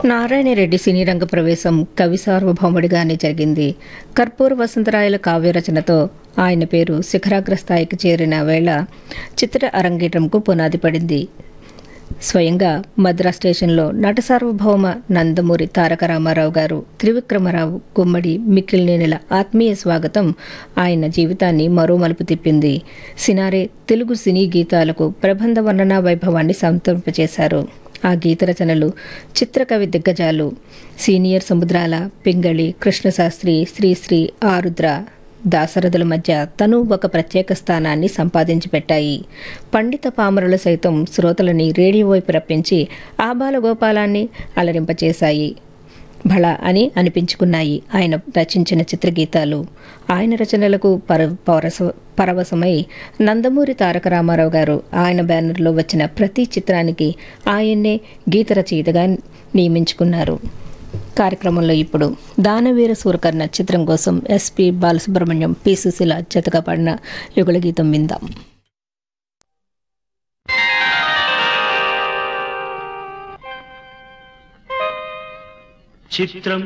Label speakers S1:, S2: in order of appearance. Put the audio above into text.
S1: నారాయణరెడ్డి సినీ రంగ ప్రవేశం కవి సార్వభౌముడిగానే జరిగింది కర్పూర వసంతరాయల కావ్యరచనతో ఆయన పేరు శిఖరాగ్ర స్థాయికి చేరిన వేళ చిత్ర అరంగేట్రంకు పునాది పడింది స్వయంగా మద్రాస్ స్టేషన్లో నట సార్వభౌమ నందమూరి తారక రామారావు గారు త్రివిక్రమరావు గుమ్మడి మిక్కిలినేనిల ఆత్మీయ స్వాగతం ఆయన జీవితాన్ని మరో మలుపు తిప్పింది సినారే తెలుగు సినీ గీతాలకు ప్రబంధ వర్ణనా వైభవాన్ని సంతరింపచేశారు ఆ గీత రచనలు చిత్రకవి దిగ్గజాలు సీనియర్ సముద్రాల పింగళి కృష్ణశాస్త్రి శ్రీశ్రీ ఆరుద్ర దాసరథుల మధ్య తను ఒక ప్రత్యేక స్థానాన్ని సంపాదించి పెట్టాయి పండిత పామరులు సైతం శ్రోతలని రేడియో వైపు రప్పించి ఆ బాలగోపాలాన్ని అలరింపచేశాయి భళ అని అనిపించుకున్నాయి ఆయన రచించిన చిత్రగీతాలు ఆయన రచనలకు పర పరస పరవశమై నందమూరి తారక రామారావు గారు ఆయన బ్యానర్లో వచ్చిన ప్రతి చిత్రానికి ఆయన్నే గీత రచయితగా నియమించుకున్నారు కార్యక్రమంలో ఇప్పుడు దానవీర సూరకర్ణ చిత్రం కోసం ఎస్పి బాలసుబ్రహ్మణ్యం పి సుశీల జతగా పాడిన యుగల గీతం విందాం
S2: చిత్రం